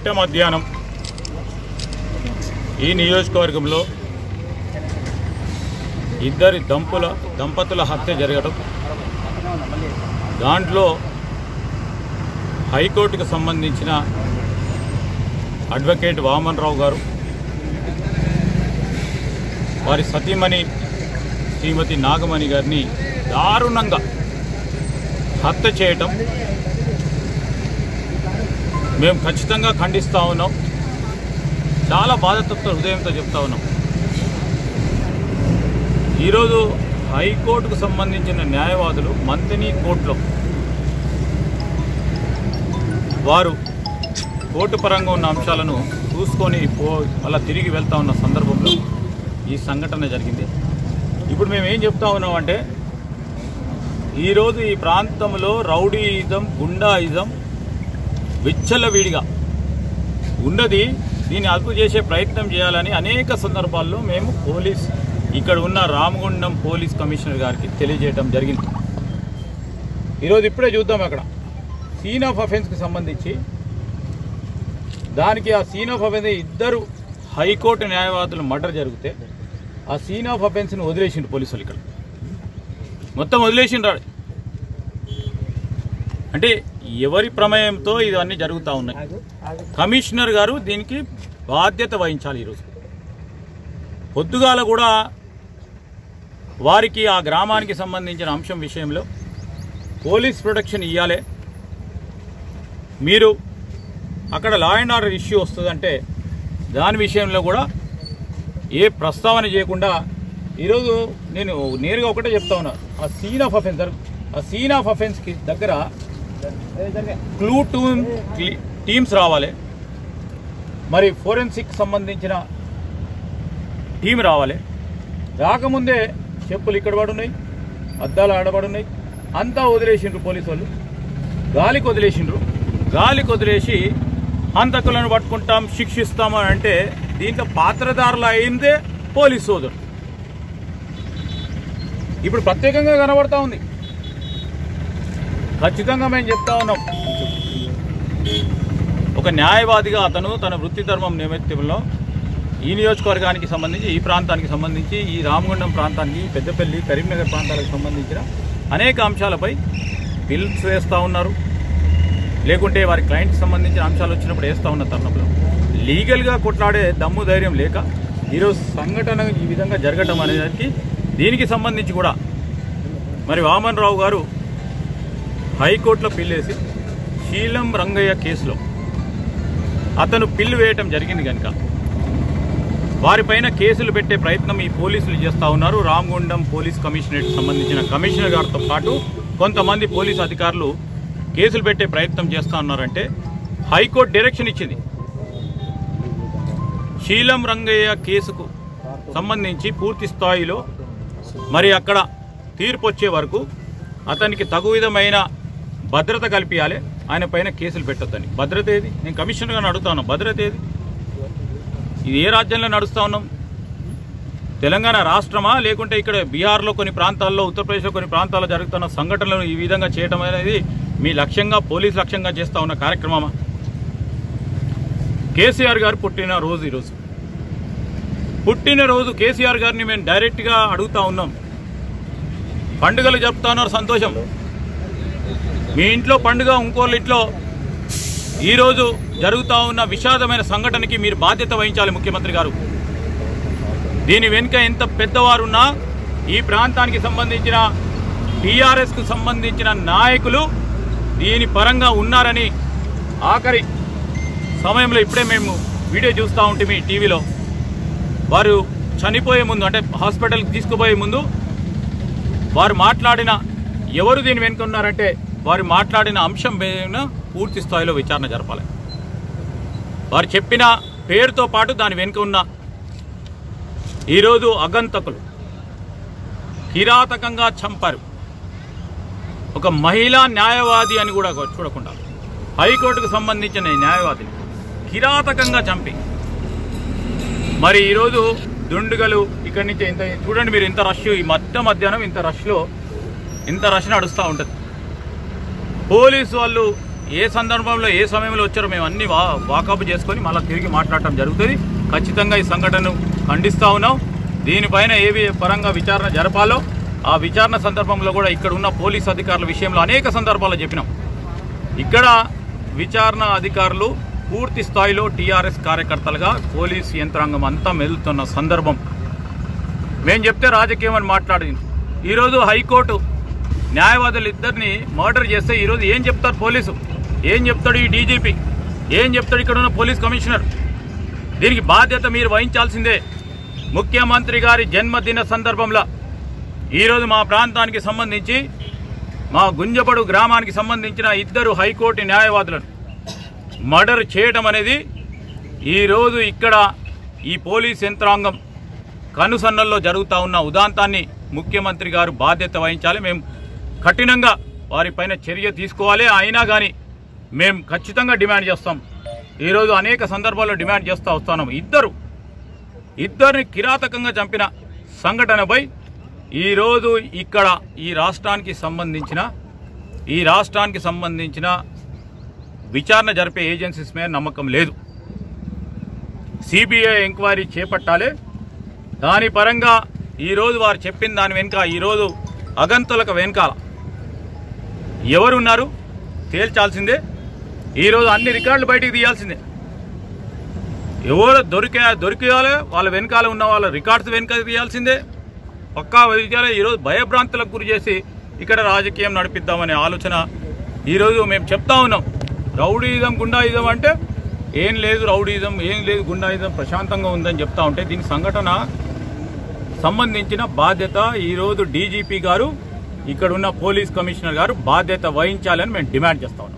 మిట్ట మధ్యాహ్నం ఈ నియోజకవర్గంలో ఇద్దరి దంపుల దంపతుల హత్య జరగడం దాంట్లో హైకోర్టుకు సంబంధించిన అడ్వకేట్ వామన్ రావు గారు వారి సతీమణి శ్రీమతి నాగమణి గారిని దారుణంగా హత్య చేయటం మేము ఖచ్చితంగా ఖండిస్తూ ఉన్నాం చాలా బాధతత్వ హృదయంతో చెప్తా ఉన్నాం ఈరోజు హైకోర్టుకు సంబంధించిన న్యాయవాదులు మంతిని కోర్టులో వారు కోర్టు పరంగా ఉన్న అంశాలను చూసుకొని పో మళ్ళా తిరిగి వెళ్తా ఉన్న సందర్భంలో ఈ సంఘటన జరిగింది ఇప్పుడు మేము ఏం చెప్తా ఉన్నామంటే ఈరోజు ఈ ప్రాంతంలో రౌడీయిజం గుండాయిజం విచ్చలవిడిగా ఉన్నది దీన్ని అదుపు చేసే ప్రయత్నం చేయాలని అనేక సందర్భాల్లో మేము పోలీస్ ఇక్కడ ఉన్న రామగుండం పోలీస్ కమిషనర్ గారికి తెలియజేయడం జరిగింది ఈరోజు ఇప్పుడే చూద్దాం అక్కడ సీన్ ఆఫ్ అఫెన్స్కి సంబంధించి దానికి ఆ సీన్ ఆఫ్ అఫెన్స్ ఇద్దరు హైకోర్టు న్యాయవాదులు మర్డర్ జరిగితే ఆ సీన్ ఆఫ్ అఫెన్స్ని వదిలేసిండు పోలీసులు ఇక్కడ మొత్తం వదిలేసిండ్రు ఆడ. అంటే ఎవరి ప్రమేయంతో ఇవన్నీ జరుగుతూ ఉన్నాయి కమిషనర్ గారు దీనికి బాధ్యత వహించాలి ఈరోజు పొద్దుగాల కూడా వారికి ఆ గ్రామానికి సంబంధించిన అంశం విషయంలో పోలీస్ ప్రొటెక్షన్ ఇవ్వాలి మీరు అక్కడ లా అండ్ ఆర్డర్ ఇష్యూ వస్తుందంటే దాని విషయంలో కూడా ఏ ప్రస్తావన చేయకుండా ఈరోజు నేను నేరుగా ఒకటే చెప్తా ఉన్నా ఆ సీన్ ఆఫ్ అఫెన్స్ ఆ సీన్ ఆఫ్ అఫెన్స్కి దగ్గర క్లూ టూమ్ టీమ్స్ రావాలి మరి ఫోరెన్సిక్ సంబంధించిన టీం రావాలి రాకముందే చెప్పులు ఇక్కడ పడున్నాయి అద్దాలు ఆడబడున్నాయి అంతా వదిలేసిండ్రు పోలీసు వాళ్ళు గాలికి వదిలేసిండ్రు గాలికి వదిలేసి హంతకులను పట్టుకుంటాం శిక్షిస్తాం అని అంటే దీంట్లో పాత్రదారులు అయిందే పోలీసు సోదరు ఇప్పుడు ప్రత్యేకంగా కనబడతా ఉంది ఖచ్చితంగా మేము చెప్తా ఉన్నాం ఒక న్యాయవాదిగా అతను తన వృత్తి ధర్మం నేపథ్యంలో ఈ నియోజకవర్గానికి సంబంధించి ఈ ప్రాంతానికి సంబంధించి ఈ రామగుండం ప్రాంతానికి పెద్దపల్లి కరీంనగర్ ప్రాంతాలకు సంబంధించిన అనేక అంశాలపై బిల్స్ వేస్తూ ఉన్నారు లేకుంటే వారి క్లయింట్కి సంబంధించిన అంశాలు వచ్చినప్పుడు వేస్తూ ఉన్న తరుణంలో లీగల్గా కొట్లాడే దమ్ము ధైర్యం లేక ఈరోజు సంఘటన ఈ విధంగా జరగటం అనేది దీనికి సంబంధించి కూడా మరి వామన్ రావు గారు హైకోర్టులో పిల్లేసి శీలం రంగయ్య కేసులో అతను పిల్లు వేయటం జరిగింది కనుక వారిపైన కేసులు పెట్టే ప్రయత్నం ఈ పోలీసులు చేస్తూ ఉన్నారు రామగుండం పోలీస్ కమిషనరేట్ సంబంధించిన కమిషనర్ గారితో పాటు కొంతమంది పోలీసు అధికారులు కేసులు పెట్టే ప్రయత్నం చేస్తూ ఉన్నారంటే హైకోర్టు డైరెక్షన్ ఇచ్చింది శీలం రంగయ్య కేసుకు సంబంధించి పూర్తి స్థాయిలో మరి అక్కడ తీర్పు వచ్చే వరకు అతనికి తగు విధమైన భద్రత కల్పించాలి ఆయన పైన కేసులు పెట్టొద్దని భద్రత ఏది నేను కమిషనర్ గారిని అడుగుతా ఉన్నా భద్రత ఏది ఇది ఏ రాజ్యంలో నడుస్తా ఉన్నాం తెలంగాణ రాష్ట్రమా లేకుంటే ఇక్కడ బీహార్లో కొన్ని ప్రాంతాల్లో ఉత్తరప్రదేశ్లో కొన్ని ప్రాంతాల్లో జరుగుతున్న సంఘటనలను ఈ విధంగా చేయడం అనేది మీ లక్ష్యంగా పోలీస్ లక్ష్యంగా చేస్తా ఉన్న కార్యక్రమమా కేసీఆర్ గారు పుట్టిన రోజు ఈరోజు పుట్టినరోజు కేసీఆర్ గారిని మేము డైరెక్ట్గా అడుగుతా ఉన్నాం పండుగలు జరుపుతా ఉన్నారు సంతోషం మీ ఇంట్లో పండుగ ఇంకోళ్ళ ఇంట్లో ఈరోజు జరుగుతూ ఉన్న విషాదమైన సంఘటనకి మీరు బాధ్యత వహించాలి ముఖ్యమంత్రి గారు దీని వెనుక ఎంత పెద్దవారున్నా ఈ ప్రాంతానికి సంబంధించిన టీఆర్ఎస్కు సంబంధించిన నాయకులు దీని పరంగా ఉన్నారని ఆఖరి సమయంలో ఇప్పుడే మేము వీడియో చూస్తూ ఉంటే మీ టీవీలో వారు చనిపోయే ముందు అంటే హాస్పిటల్కి తీసుకుపోయే ముందు వారు మాట్లాడిన ఎవరు దీని వెనుక ఉన్నారంటే వారు మాట్లాడిన అంశం మీద పూర్తి స్థాయిలో విచారణ జరపాలి వారు చెప్పిన పేరుతో పాటు దాని వెనుక ఉన్న ఈరోజు అగంతకులు కిరాతకంగా చంపారు ఒక మహిళా న్యాయవాది అని కూడా చూడకుండా హైకోర్టుకు సంబంధించిన ఈ న్యాయవాదిని కిరాతకంగా చంపి మరి ఈరోజు దుండుగలు ఇక్కడి నుంచి ఇంత చూడండి మీరు ఇంత రష్ ఈ మధ్య మధ్యాహ్నం ఇంత రష్లో ఇంత రష్ నడుస్తూ ఉంటుంది పోలీసు వాళ్ళు ఏ సందర్భంలో ఏ సమయంలో వచ్చారో మేము అన్ని వా వాకప్ చేసుకొని మళ్ళీ తిరిగి మాట్లాడటం జరుగుతుంది ఖచ్చితంగా ఈ సంఘటనను ఖండిస్తూ ఉన్నాం దీనిపైన ఏవి పరంగా విచారణ జరపాలో ఆ విచారణ సందర్భంలో కూడా ఇక్కడ ఉన్న పోలీస్ అధికారుల విషయంలో అనేక సందర్భాల్లో చెప్పినాం ఇక్కడ విచారణ అధికారులు పూర్తి స్థాయిలో టీఆర్ఎస్ కార్యకర్తలుగా పోలీస్ యంత్రాంగం అంతా మెదులుతున్న సందర్భం మేము చెప్తే రాజకీయం అని మాట్లాడింది ఈరోజు హైకోర్టు న్యాయవాదులు ఇద్దరిని మర్డర్ చేస్తే ఈరోజు ఏం చెప్తారు పోలీసు ఏం చెప్తాడు ఈ డీజీపీ ఏం చెప్తాడు ఇక్కడ ఉన్న పోలీస్ కమిషనర్ దీనికి బాధ్యత మీరు వహించాల్సిందే ముఖ్యమంత్రి గారి జన్మదిన సందర్భంలో ఈరోజు మా ప్రాంతానికి సంబంధించి మా గుంజపడు గ్రామానికి సంబంధించిన ఇద్దరు హైకోర్టు న్యాయవాదులను మర్డర్ చేయడం అనేది ఈరోజు ఇక్కడ ఈ పోలీస్ యంత్రాంగం కనుసన్నల్లో జరుగుతూ ఉన్న ఉదాంతాన్ని ముఖ్యమంత్రి గారు బాధ్యత వహించాలి మేము కఠినంగా వారిపైన చర్య తీసుకోవాలి అయినా కానీ మేము ఖచ్చితంగా డిమాండ్ చేస్తాం ఈరోజు అనేక సందర్భాల్లో డిమాండ్ చేస్తూ వస్తున్నాం ఇద్దరు ఇద్దరిని కిరాతకంగా చంపిన సంఘటనపై ఈరోజు ఇక్కడ ఈ రాష్ట్రానికి సంబంధించిన ఈ రాష్ట్రానికి సంబంధించిన విచారణ జరిపే ఏజెన్సీస్ మీద నమ్మకం లేదు సిబిఐ ఎంక్వైరీ చేపట్టాలి దాని పరంగా ఈరోజు వారు చెప్పిన దాని వెనుక ఈరోజు అగంతులకు వెనకాల ఎవరున్నారు తేల్చాల్సిందే ఈరోజు అన్ని రికార్డులు బయటికి తీయాల్సిందే ఎవరు దొరికే దొరికేయాలి వాళ్ళ వెనకాల ఉన్న వాళ్ళ రికార్డ్స్ వెనక తీయాల్సిందే పక్కా విజయాలు ఈరోజు భయభ్రాంతులకు గురి చేసి ఇక్కడ రాజకీయం నడిపిద్దామనే ఆలోచన ఈరోజు మేము చెప్తా ఉన్నాం రౌడీయిజం గుండాయిజం అంటే ఏం లేదు రౌడీయిజం ఏం లేదు గుండాయిజం ప్రశాంతంగా ఉందని చెప్తా ఉంటే దీని సంఘటన సంబంధించిన బాధ్యత ఈరోజు డీజీపీ గారు ఇక్కడ ఉన్న పోలీస్ కమిషనర్ గారు బాధ్యత వహించాలని మేము డిమాండ్ చేస్తా ఉన్నాం